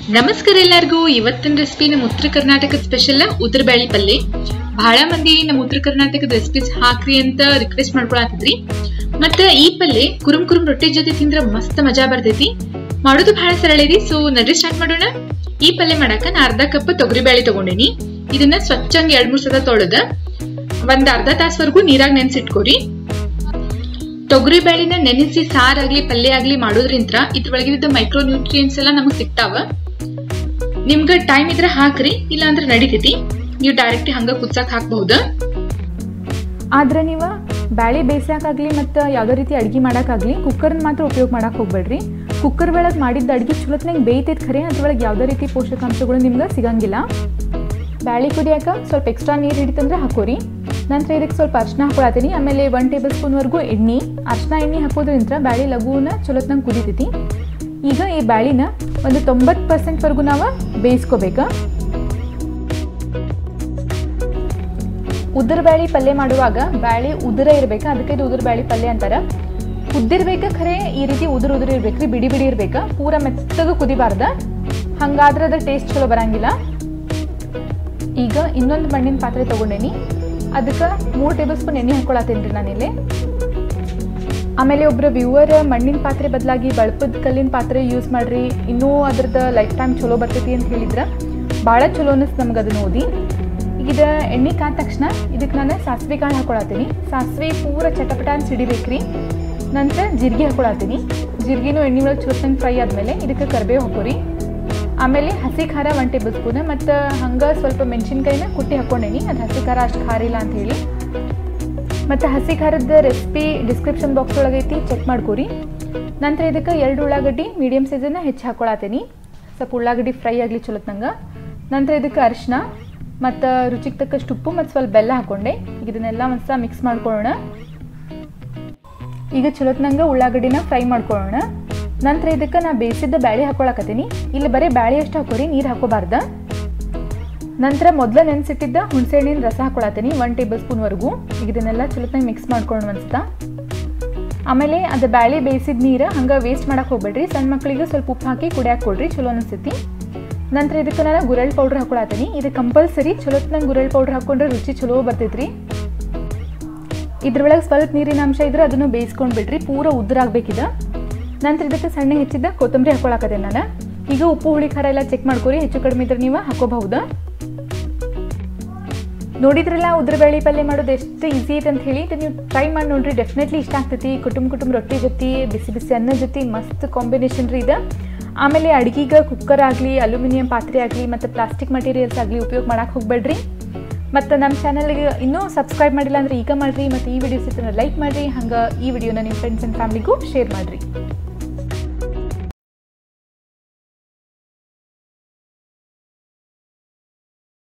ನಮಸ್ಕಾರ ಎಲ್ಲರಿಗೂ ಇವತ್ತಿನ ರೆಸಿಪಿ ನಮ್ಮ ಉತ್ತರ ಕರ್ನಾಟಕದ ಸ್ಪೆಷಲ್ ಉದ್ರ ಬ್ಯಾಳಿ ಪಲ್ಯ ಬಹಳ ಮಂದಿ ನಮ್ಮ ಉತ್ತರ ಕರ್ನಾಟಕದ ರೆಸಿಪೀಸ್ ಹಾಕ್ರಿ ಅಂತ ರಿಕ್ವೆಸ್ಟ್ ಮಾಡ್ಕೊಳತ್ತಿದ್ರಿ ಮತ್ತ ಈ ಪಲ್ಯ ಕುರುಮ್ ಕುರುಮ್ ರೊಟ್ಟಿ ಜೊತೆ ತಿಂದ್ರ ಮಸ್ತ್ ಮಜಾ ಬರ್ತೈತಿ ಮಾಡೋದು ಬಹಳ ಸರಳ ಇದೆ ಸೊ ನಡ್ರಿ ಸ್ಟಾರ್ಟ್ ಮಾಡೋಣ ಈ ಪಲ್ಯ ಮಾಡಾಕ ನಾ ಅರ್ಧ ಕಪ್ ತೊಗರಿ ಬ್ಯಾಳಿ ತಗೊಂಡೇನಿ ಇದನ್ನ ಸ್ವಚ್ಛಂಗ್ ಎರಡ್ ಮೂರ್ ಸಲ ತೊಳೆದ ಒಂದ್ ಅರ್ಧ ತಾಸ್ವರೆಗೂ ನೀರಾಗ ನೆನ್ಸಿಟ್ಕೋರಿ ತೊಗರಿ ಬೇಳಿನ ನೆನೆಸಿ ಸಾರಾಗ್ಲಿ ಪಲ್ಯ ಆಗ್ಲಿ ಮಾಡೋದ್ರಿಂತ ಇದ್ರೊಳಗಿದ್ದ ಮೈಕ್ರೋ ನ್ಯೂಟ್ರಿಯನ್ಸ್ ಎಲ್ಲ ನಮಗ್ ಸಿಗ್ತಾವ ನಿಮ್ಗ ಟೈಮ್ ಇದ್ರೆ ಹಾಕ್ರಿ ಇಲ್ಲ ಅಂದ್ರೆ ನಡಿತೈತಿ ನೀವು ಡೈರೆಕ್ಟ್ ಹಂಗ ಕುದ್ಸಕ್ ಹಾಕ್ಬಹುದ ಆದ್ರೆ ನೀವು ಬ್ಯಾಳಿ ಬೇಯಿಸಾಕಾಗ್ಲಿ ಮತ್ತು ಯಾವುದೇ ರೀತಿ ಅಡ್ಗೆ ಮಾಡೋಕ್ಕಾಗಲಿ ಕುಕ್ಕರ್ನ ಮಾತ್ರ ಉಪಯೋಗ ಮಾಡಕ್ಕೆ ಹೋಗ್ಬೇಡ್ರಿ ಕುಕ್ಕರ್ ಒಳಗೆ ಮಾಡಿದ್ದ ಅಡ್ಗೆ ಚಲೋತ್ನಾಗ ಬೇಯ್ತೈತೆ ಖರೆ ಅದ್ರೊಳಗೆ ಯಾವುದೇ ರೀತಿ ಪೋಷಕಾಂಶಗಳು ನಿಮ್ಗೆ ಸಿಗಂಗಿಲ್ಲ ಬ್ಯಾಳಿ ಕುಡಿಯಾಕ ಸ್ವಲ್ಪ ಎಕ್ಸ್ಟ್ರಾ ನೀರು ಹಿಡಿತಂದ್ರೆ ಹಾಕೋರಿ ನಂತರ ಇದಕ್ಕೆ ಸ್ವಲ್ಪ ಅರ್ಶಿನ ಹಾಕೊಳತ್ತೀನಿ ಆಮೇಲೆ ಒನ್ ಟೇಬಲ್ ಸ್ಪೂನ್ವರೆಗೂ ಎಣ್ಣೆ ಅರ್ಶಿನ ಎಣ್ಣೆ ಹಾಕೋದ್ರಿಂದ ಬ್ಯಾಳಿ ಲಘುನ ಚಲೋತ್ನಾಗ ಕುದೀತೈತಿ ಈಗ ಈ ಬ್ಯಾಳಿನ ಒಂದು ತೊಂಬತ್ತು ಪರ್ಸೆಂಟ್ವರೆಗೂ ನಾವು ಬೇಯಿಸ್ಕೋಬೇಕು ಉದುರು ಬ್ಯಾಳಿ ಪಲ್ಯ ಮಾಡುವಾಗ ಬ್ಯಾಳಿ ಉದುರ ಇರ್ಬೇಕು ಅದಕ್ಕೆ ಇದು ಉದುರು ಬ್ಯಾಳಿ ಪಲ್ಯ ಅಂತಾರ ಕುದ್ದಿರ್ಬೇಕ ಖರೆ ಈ ರೀತಿ ಉದುರು ಉದುರು ಇರ್ಬೇಕ್ರಿ ಬಿಡಿ ಬಿಡಿ ಇರ್ಬೇಕ ಪೂರ ಮೆತ್ತಗೆ ಕುದಿಬಾರ್ದ ಹಂಗಾದ್ರೆ ಅದ್ರ ಟೇಸ್ಟ್ ಚಲೋ ಬರಂಗಿಲ್ಲ ಈಗ ಇನ್ನೊಂದು ಮಣ್ಣಿನ ಪಾತ್ರೆ ತೊಗೊಂಡೇನಿ ಅದಕ್ಕೆ ಮೂರು ಟೇಬಲ್ ಸ್ಪೂನ್ ಎಣ್ಣೆ ಹಾಕೊಳತ್ತೇನೆ ರೀ ನಾನಿಲ್ಲಿ ಆಮೇಲೆ ಒಬ್ಬರು ವ್ಯೂವರ್ ಮಣ್ಣಿನ ಪಾತ್ರೆ ಬದಲಾಗಿ ಬಳಪದ ಕಲ್ಲಿನ ಪಾತ್ರೆ ಯೂಸ್ ಮಾಡ್ರಿ ಇನ್ನೂ ಅದ್ರದ್ದು ಲೈಫ್ ಟೈಮ್ ಚಲೋ ಬರ್ತೈತಿ ಅಂತ ಹೇಳಿದ್ರೆ ಭಾಳ ಚಲೋ ಅನಿಸ್ತು ನಮ್ಗೆ ಅದನ್ನ ಓದಿ ಈಗ ಎಣ್ಣೆ ಕಾದ ತಕ್ಷಣ ಇದಕ್ಕೆ ನಾನು ಸಾಸಿವೆ ಕಾಳು ಹಾಕೊಳತ್ತೀನಿ ಸಾಸಿವೆ ಪೂರ ಚಟಪಟ ಅಂತ ಸಿಡಿಬೇಕ್ರಿ ನಂತರ ಜೀರಿಗೆ ಹಾಕೊಳತ್ತೀನಿ ಜೀರಿಗೆನೂ ಎಣ್ಣೆ ಒಳಗೆ ಚೂರ್ತಂಗೆ ಫ್ರೈ ಆದಮೇಲೆ ಇದಕ್ಕೆ ಕರಿಬೇವು ಹಾಕೋರಿ ಆಮೇಲೆ ಹಸಿ ಖಾರ ಒನ್ ಟೇಬಲ್ ಸ್ಪೂನ್ ಮತ್ತು ಹಂಗೆ ಸ್ವಲ್ಪ ಮೆಣಸಿನ್ಕಾಯಿನ ಕುಟ್ಟಿ ಹಾಕ್ಕೊಂಡೇನಿ ಅದು ಹಸಿ ಖಾರ ಅಷ್ಟು ಖಾರ ಇಲ್ಲ ಅಂತ ಹೇಳಿ ಮತ್ತು ಹಸಿ ಖಾರದ ರೆಸಿಪಿ ಡಿಸ್ಕ್ರಿಪ್ಷನ್ ಬಾಕ್ಸ್ ಒಳಗೆ ಐತಿ ಚೆಕ್ ಮಾಡ್ಕೊರಿ ನಂತರ ಇದಕ್ಕೆ ಎರಡು ಉಳ್ಳಾಗಡ್ಡಿ ಮೀಡಿಯಮ್ ಸೈಜನ್ನು ಹೆಚ್ಚು ಹಾಕೊಳತ್ತೀನಿ ಸ್ವಲ್ಪ ಉಳ್ಳಾಗಡ್ಡಿ ಫ್ರೈ ಆಗಲಿ ಚಲೋತ್ನಂಗೆ ನಂತರ ಇದಕ್ಕೆ ಅರಿಶಿನ ಮತ್ತು ರುಚಿಗೆ ತಕ್ಕಷ್ಟು ಉಪ್ಪು ಮತ್ತು ಸ್ವಲ್ಪ ಬೆಲ್ಲ ಹಾಕ್ಕೊಂಡೆ ಈಗ ಇದನ್ನೆಲ್ಲ ಒಂದ್ಸಲ ಮಿಕ್ಸ್ ಮಾಡ್ಕೊಳ್ಳೋಣ ಈಗ ಚಲೋತ್ನಂಗೆ ಉಳ್ಳಾಗಡ್ಡಿನ ಫ್ರೈ ಮಾಡ್ಕೊಳ್ಳೋಣ ನಂತರ ಇದಕ್ಕೆ ನಾ ಬೇಯಿಸಿದ್ದ ಬ್ಯಾಳಿ ಹಾಕೊಳಕತ್ತೀನಿ ಇಲ್ಲಿ ಬರೀ ಬ್ಯಾಳಿ ಅಷ್ಟು ಹಾಕೋರಿ ನೀರು ಹಾಕೋಬಾರ್ದ ನಂತರ ಮೊದಲ ನೆನೆಸಿಟ್ಟಿದ್ದ ಹುಣಸೆಹಣ್ಣಿನ ರಸ ಹಾಕೊಳತ್ತೀನಿ ಒನ್ ಟೇಬಲ್ ಸ್ಪೂನ್ವರೆಗೂ ಈಗ ಇದನ್ನೆಲ್ಲ ಚಲೋತ್ನಾಗ ಮಿಕ್ಸ್ ಮಾಡ್ಕೊಂಡು ಅನ್ಸ್ತಾ ಆಮೇಲೆ ಅದು ಬ್ಯಾಳಿ ಬೇಯಿಸಿದ ನೀರು ಹಂಗೆ ವೇಸ್ಟ್ ಮಾಡಕ್ಕೆ ಹೋಗ್ಬೇಡ್ರಿ ಸಣ್ಣ ಮಕ್ಕಳಿಗೆ ಸ್ವಲ್ಪ ಉಪ್ಪು ಹಾಕಿ ಕುಡಿಯಾಕೆ ಕೊಡ್ರಿ ಚಲೋ ಅನಿಸ್ತೈತಿ ನಂತರ ಇದಕ್ಕೆ ನಾನು ಗುರಳ್ ಪೌಡ್ರ್ ಹಾಕೊಳತ್ತೀನಿ ಇದು ಕಂಪಲ್ಸರಿ ಚಲೋತ್ನಾಗ ಗುರಳ್ ಪೌಡ್ರ್ ಹಾಕೊಂಡ್ರೆ ರುಚಿ ಚಲೋ ಬರ್ತೈತ್ರಿ ಇದ್ರೊಳಗೆ ಸ್ವಲ್ಪ ನೀರಿನ ಅಂಶ ಇದ್ರೆ ಅದನ್ನು ಬೇಯಿಸ್ಕೊಂಡು ಬಿಡ್ರಿ ಪೂರ ಉದ್ರಾಗಬೇಕಿದ ನಂತರ ಇದಕ್ಕೆ ಸಣ್ಣ ಹೆಚ್ಚಿದ್ದ ಕೊತ್ತಂಬರಿ ಹಾಕೊಳಕತ್ತೆ ನಾನು ಈಗ ಉಪ್ಪು ಹುಳಿ ಖಾರ ಎಲ್ಲ ಚೆಕ್ ಮಾಡ್ಕೊರಿ ಹೆಚ್ಚು ಕಡಿಮೆ ಇದ್ರೆ ನೀವು ಹಾಕೋಬಹುದು ನೋಡಿದ್ರಲ್ಲ ಉದ್ರಬೇಳೆ ಪಲ್ಯ ಮಾಡೋದು ಎಷ್ಟು ಈಸಿ ಐತೆ ಅಂತ ಹೇಳಿ ಇದು ನೀವು ಟ್ರೈ ಮಾಡಿ ನೋಡ್ರಿ ಡೆಫಿನೆಟ್ಲಿ ಇಷ್ಟ ಆಗ್ತೈತಿ ಕುಟುಂಬ ಕುಟುಂಬ ರೊಟ್ಟಿ ಜೊತೆ ಬಿಸಿ ಬಿಸಿ ಅನ್ನ ಜೊತೆ ಮಸ್ತ್ ಕಾಂಬಿನೇಷನ್ ರೀ ಇದು ಆಮೇಲೆ ಅಡುಗೆಗೆ ಕುಕ್ಕರ್ ಆಗಲಿ ಅಲ್ಯೂಮಿನಿಯಂ ಪಾತ್ರೆ ಆಗಲಿ ಮತ್ತು ಪ್ಲಾಸ್ಟಿಕ್ ಮಟೀರಿಯಲ್ಸ್ ಆಗಲಿ ಉಪಯೋಗ ಮಾಡಕ್ಕೆ ಹೋಗ್ಬೇಡ್ರಿ ಮತ್ತು ನಮ್ಮ ಚಾನಲ್ಗೆ ಇನ್ನೂ ಸಬ್ಸ್ಕ್ರೈಬ್ ಮಾಡಿಲ್ಲ ಅಂದರೆ ಈಗ ಮಾಡಿರಿ ಮತ್ತು ಈ ವಿಡಿಯೋಸ್ ಲೈಕ್ ಮಾಡಿರಿ ಹಂಗೆ ಈ ವಿಡಿಯೋನ ನಿಮ್ಮ ಫ್ರೆಂಡ್ಸ್ ಆ್ಯಂಡ್ ಫ್ಯಾಮ್ಲಿಗೂ ಶೇರ್ ಮಾಡಿರಿ